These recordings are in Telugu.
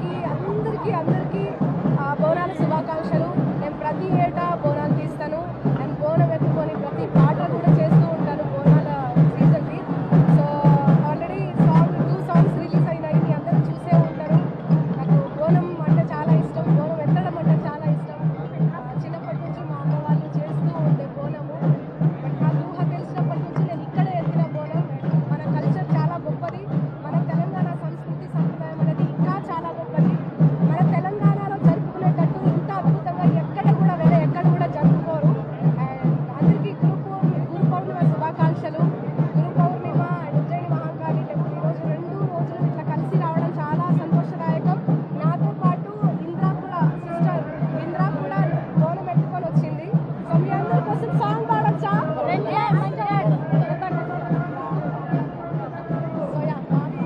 అందరికీ అందరికీ అందరికీ ఆ, బోనాల శుభాకాంక్షలు నేను ప్రతి ఏటా బోనాలు తీస్తాను నేను బోనం ఎత్తుకొని ప్రతి పాట కూడా చేస్తూ ఉంటాను బోనాల సీజన్కి so already song two songs release అయినాయి మీ అందరూ చూసే ఉంటారు నాకు బోనం అంటే చాలా ఇష్టం బోనం ఎత్తడం అంటే చాలా ఇష్టం ఆ, చిన్నప్పటి నుంచి మా అమ్మ వాళ్ళు చేస్తూ ఉండే బోనము బట్ నాకు ఊహ తెలిసినప్పటి నుంచి నేను ఇక్కడే ఎత్తిన బోనం మన కల్చర్ చాలా గొప్పది మన తెలంగాణ సంస్కృతి సంప్రదాయం అనేది ఇంకా చాలా గొప్పది మన తెలంగాణలో జరుపుకునేటట్టు ఇంత అద్భుతంగా ఎక్కడ కూడా వేరే ఎక్కడ కూడా జరుపుకోరు అండ్ అందరికీ గురు పౌర్ణమి గురు పౌర్ణిమ శుభాకాంక్షలు గురు పౌర్ణిమ అండ్ ఉజ్జయిని మహాకాళి టెంపుల్ ఈరోజు రెండు రోజులు ఇట్లా కలిసి రావడం చాలా సంతోషదాయకం నాతో పాటు ఇంద్రా కూడా సిస్టర్ ఇంద్రా కూడా బోనం ఎత్తుకొని వచ్చింది సో మీ అందరి కోసం సాంగ్ పాడొచ్చా సో యా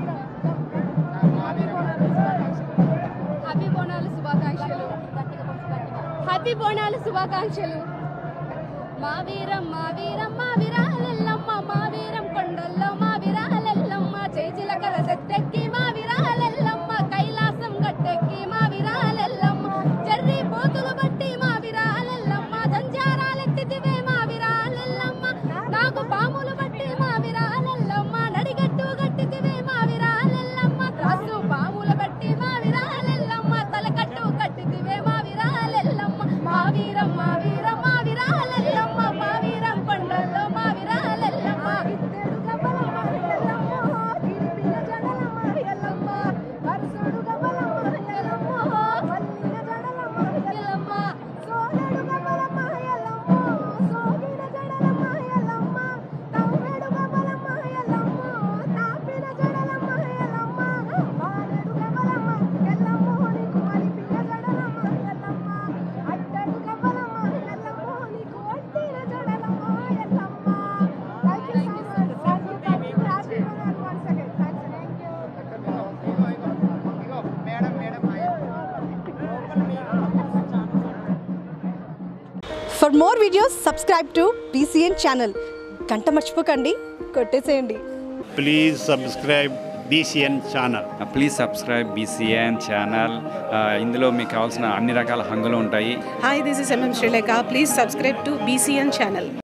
హ్యాపీ బోనాలు శుభాకాంక్షలు హ్యాపీ బోనాలు శుభాకాంక్షలు మా వీరం మా వీరం మా విరాలెల్లమ్మ మా వీరం కొండల్లో మా విరాలెల్లమ్మ చేజిలకల సెత్తెక్కి మా విరాలెల్లమ్మ కైలాసం గట్టెక్కి మా విరాలెల్లమ్మ జర్రి పోతులు బట్టి మా విరాలెల్లమ్మ జంజారాలెత్తితివే మా విరాలెల్లమ్మ నాకు పాములు బట్టి మా విరాలెల్లమ్మ నడిగట్టు గట్టితివే మా విరాలెల్లమ్మ త్రాసు పాములు బట్టి మా విరాలెల్లమ్మ తలకట్టు కట్టితివే మా విరాలెల్లమ్మ మా వీరం మా వీరం మా విరాలెల్లమ్మ మా వీరం కొండల్లో మా విరాలెల్లమ్మ ఇద్దరు గబలమ్మ ఎల్లమ్మ గిరిపిల్ల జడలమ్మ ఎల్లమ్మ వరుసడు గబలమ్మ ఎల్లమ్మ మల్లిన జడలమ్మ ఎల్లమ్మ సోదడు గబలమ్మ ఎల్లమ్మ సోగిన జడలమ్మ ఎల్లమ్మ తవ్వెడు గబలమ్మ ఎల్లమ్మ తాపిన జడలమ్మ ఎల్లమ్మ వాడడు గబలమ్మ ఎల్లమ్మ నీకు మలిపిన జడలమ్మ ఎల్లమ్మ అడ్డడు గబలమ్మ ఎల్లమ్మ నీకు వట్టిన జడలమ్మ Yellamma thank you so much thank you thank you happy Bonalu once again thanks thank you for more videos subscribe to BCN channel గంట మర్చిపోకండి కొట్టేసేయండి please subscribe BCN channel please subscribe BCN channel ఇందులో మీకు కావాల్సిన అన్ని రకాల హంగులు ఉంటాయి Hi, this is MM Sri Lanka. Please subscribe to BCN channel.